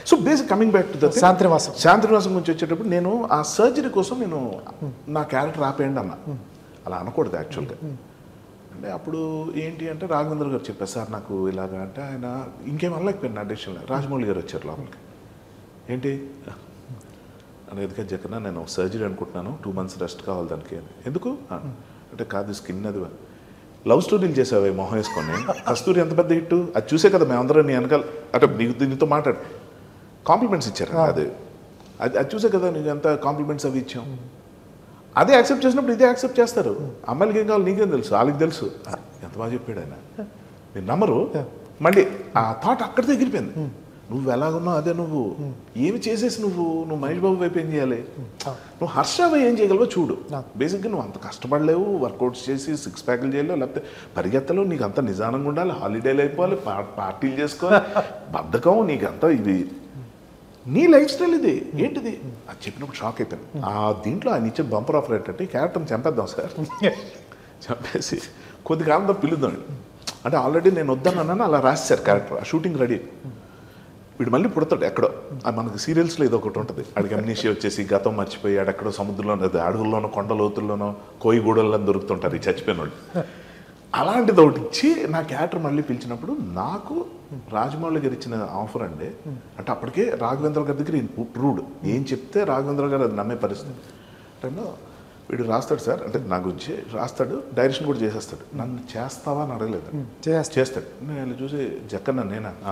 So basic coming back to the Shantinivasam. Shantinivasam గురించి వచ్చేటప్పుడు నేను ఆ సర్జరీ కోసం నేను నా క్యారెక్టర్ ఆపేయండి అన్న అలా అనకూడదు యాక్చువల్గా అంటే అప్పుడు ఏంటి అంటే రాఘవేంద్ర గారు చెప్పారు సార్ నాకు ఇలాగా అంటే ఆయన ఇంకేం అనలేకపోయింది నా డెసిషన్లో రాజమౌళి గారు వచ్చారు లోపలికి ఏంటి అని ఎందుకంటే జగన్ నేను సర్జరీ అనుకుంటున్నాను టూ మంత్స్ రెస్ట్ కావాలి దానికి అని ఎందుకు ఆ, అంటే కాదు స్కిన్ అది లవ్ స్టోరీలు చేసావే మొహం వేసుకొని కస్తూరి ఎంత పెద్ద హిట్ అది చూసే కదా మేమందరం నీ వెనకాల అంటే నీకు దీనితో మాట్లాడు కాంప్లిమెంట్స్ ఇచ్చారు అది అది అది చూసే కదా నీకు ఎంత కాంప్లిమెంట్స్ అవి ఇచ్చాం అదే యాక్సెప్ట్ చేసినప్పుడు ఇదే యాక్సెప్ట్ చేస్తారు అమ్మాయిలకి ఏం కావాలి నీకేం తెలుసు వాళ్ళకి తెలుసు ఎంత బాగా చెప్పాడు ఆయన మీరు నమ్మరు మళ్ళీ ఆ థాట్ అక్కడితో ఎగిరిపోయింది నువ్వు ఎలాగున్నావు అదే నువ్వు ఏమి చేసేసి నువ్వు నువ్వు మహేష్ బాబు వైపు ఏం చేయాలి నువ్వు హర్షావై ఏం చేయగలవో చూడు బేసిక్గా నువ్వు అంత కష్టపడలేవు వర్కౌట్స్ చేసి సిక్స్ ప్యాక్లు చేయలేవు లేకపోతే పరిగెత్తలేవు నీకు అంత నిదానంగా ఉండాలి హాలిడేలు అయిపోవాలి పా- పార్టీలు చేసుకోవాలి బద్ధకం నీకు అంతా ఇది నీ లైఫ్ స్టైల్ ఇది ఏంటిది అది చెప్పినప్పుడు షాక్ అయిపోయాను ఆ దీంట్లో ఆయన ఇచ్చిన బంపర్ ఆఫర్ ఏంటంటే ఈ క్యారెక్టర్ని చంపేద్దాం సార్ చంపేసి కొద్ది కాలంలో పిలుద్దాం అంటే ఆల్రెడీ నేను వద్దన్నాను అలా రాశారు క్యారెక్టర్ ఆ షూటింగ్ రెడీ వీడు మళ్ళీ పుడతాడు ఎక్కడో ఆ మనకి సీరియల్స్లో ఇది ఒకటి ఉంటుంది ఆడికి అమ్నీషి వచ్చేసి గతం మర్చిపోయి ఆడెక్కడో సముద్రంలో అదే అడవుల్లోనో కొండ లోతుల్లోనో కోయి గూడల్లో దొరుకుతుంటారు ఈ చచ్చిపోయిన వాళ్ళు అలాంటిది ఒకటి ఇచ్చి నా క్యారెక్టర్ మళ్ళీ పిలిచినప్పుడు నాకు రాజమౌళి గారు ఇచ్చిన ఆఫర్ అండి అంటే అప్పటికే రాఘవేంద్ర గారి దగ్గర ప్రూవ్డ్ ఏం చెప్తే రాఘవేంద్ర గారు అది నమ్మే పరిస్థితి అంటే వీడు రాస్తాడు సార్ అంటే నా గురించి రాస్తాడు డైరెక్షన్ కూడా చేసేస్తాడు నన్ను చేస్తావా అని అడగలేదు చేస్తా. చేస్తాడు నేను ఇలా చూసి జక్కన్న నేనా "ఆ."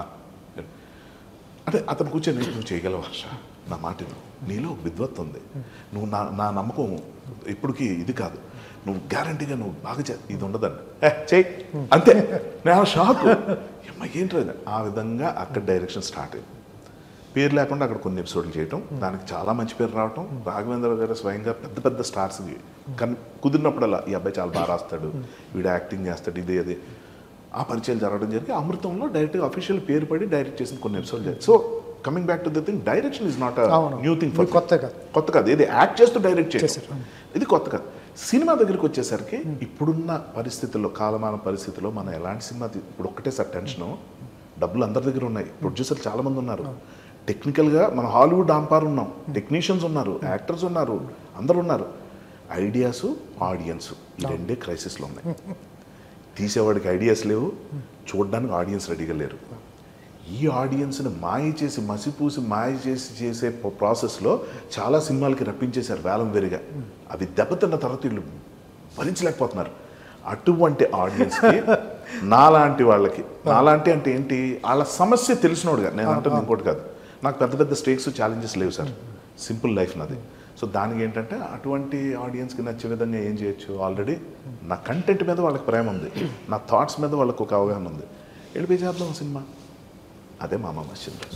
అంటే అతను కూర్చొని నువ్వు చేయగలవు హర్ష నా మాట విను. నీలో విద్వత్ ఉంది నువ్వు నా నా నమ్మకం ఇప్పటికీ ఇది కాదు నువ్వు గ్యారంటీగా నువ్వు బాగా చే ఇది ఉండదండి ఏ చెయ్యి అంతే నేను షాక్ అమ్మ ఏంట్రా ఇది? ఆ విధంగా అక్కడ డైరెక్షన్ స్టార్ట్ అయింది పేరు లేకుండా అక్కడ కొన్ని ఎపిసోడ్లు చేయటం దానికి చాలా మంచి పేరు రావటం రాఘవేంద్ర గారు స్వయంగా పెద్ద పెద్ద స్టార్స్ కన్ కుదిరినప్పుడల్లా ఈ అబ్బాయి చాలా బాగా రాస్తాడు వీడు యాక్టింగ్ చేస్తాడు ఇదే అదే ఆ పరిచయాలు జరగడం జరిగి అమృతంలో డైరెక్ట్గా అఫీషియల్ పేరు పడి డైరెక్ట్ చేసిన కొన్ని ఎపిసోడ్లు so coming back to the thing direction is not అవును. న్యూ థింగ్ మీకు కొత్త కాదు. కొత్త కాదు ఇది యాక్ట్ చేస్తూ డైరెక్ట్ చేశారు. చేశారు ఇది కొత్త కాదు సినిమా దగ్గరికి వచ్చేసరికి ఇప్పుడున్న పరిస్థితుల్లో కాలమాన పరిస్థితుల్లో మనం ఎలాంటి సినిమా తీ- ఇప్పుడు ఒక్కటే సార్ టెన్షన్ డబ్బులు అందరి దగ్గర ఉన్నాయి ప్రొడ్యూసర్లు చాలా మంది ఉన్నారు టెక్నికల్గా మన హాలీవుడ్ ఆంపార్ ఉన్నాం టెక్నీషియన్స్ ఉన్నారు యాక్టర్స్ ఉన్నారు అందరు ఉన్నారు ఐడియాస్ ఆడియన్స్ ఈ రెండే క్రైసిస్లో ఉన్నాయి తీసేవాడికి ఐడియాస్ లేవు చూడడానికి ఆడియన్స్ రెడీగా లేరు ఈ ఆడియన్స్ని మాయ చేసి మసిపూసి మాయ చేసి చేసే ప- ప్రాసెస్లో చాలా సినిమాలకి రప్పించేశారు వేలం వెరిగా అవి దెబ్బతిన్న తర్వాత వీళ్ళు భరించలేకపోతున్నారు అటువంటి ఆడియన్స్కి నాలాంటి వాళ్ళకి నాలాంటి అంటే ఏంటి వాళ్ళ సమస్య తెలిసినోడుగా నేను అంటుంది ఇంకోటి కాదు నాకు పెద్ద పెద్ద స్టేక్స్ ఛాలెంజెస్ లేవు సార్ సింపుల్ లైఫ్ నాది సో దానికి ఏంటంటే అటువంటి ఆడియన్స్కి నచ్చే విధంగా ఏం చేయొచ్చు ఆల్రెడీ నా కంటెంట్ మీద వాళ్ళకి ప్రేమ ఉంది నా థాట్స్ మీద వాళ్ళకి ఒక అవగాహన ఉంది వెళ్ళిపోయి చేద్దాం సినిమా అదే మామ మస్జిద్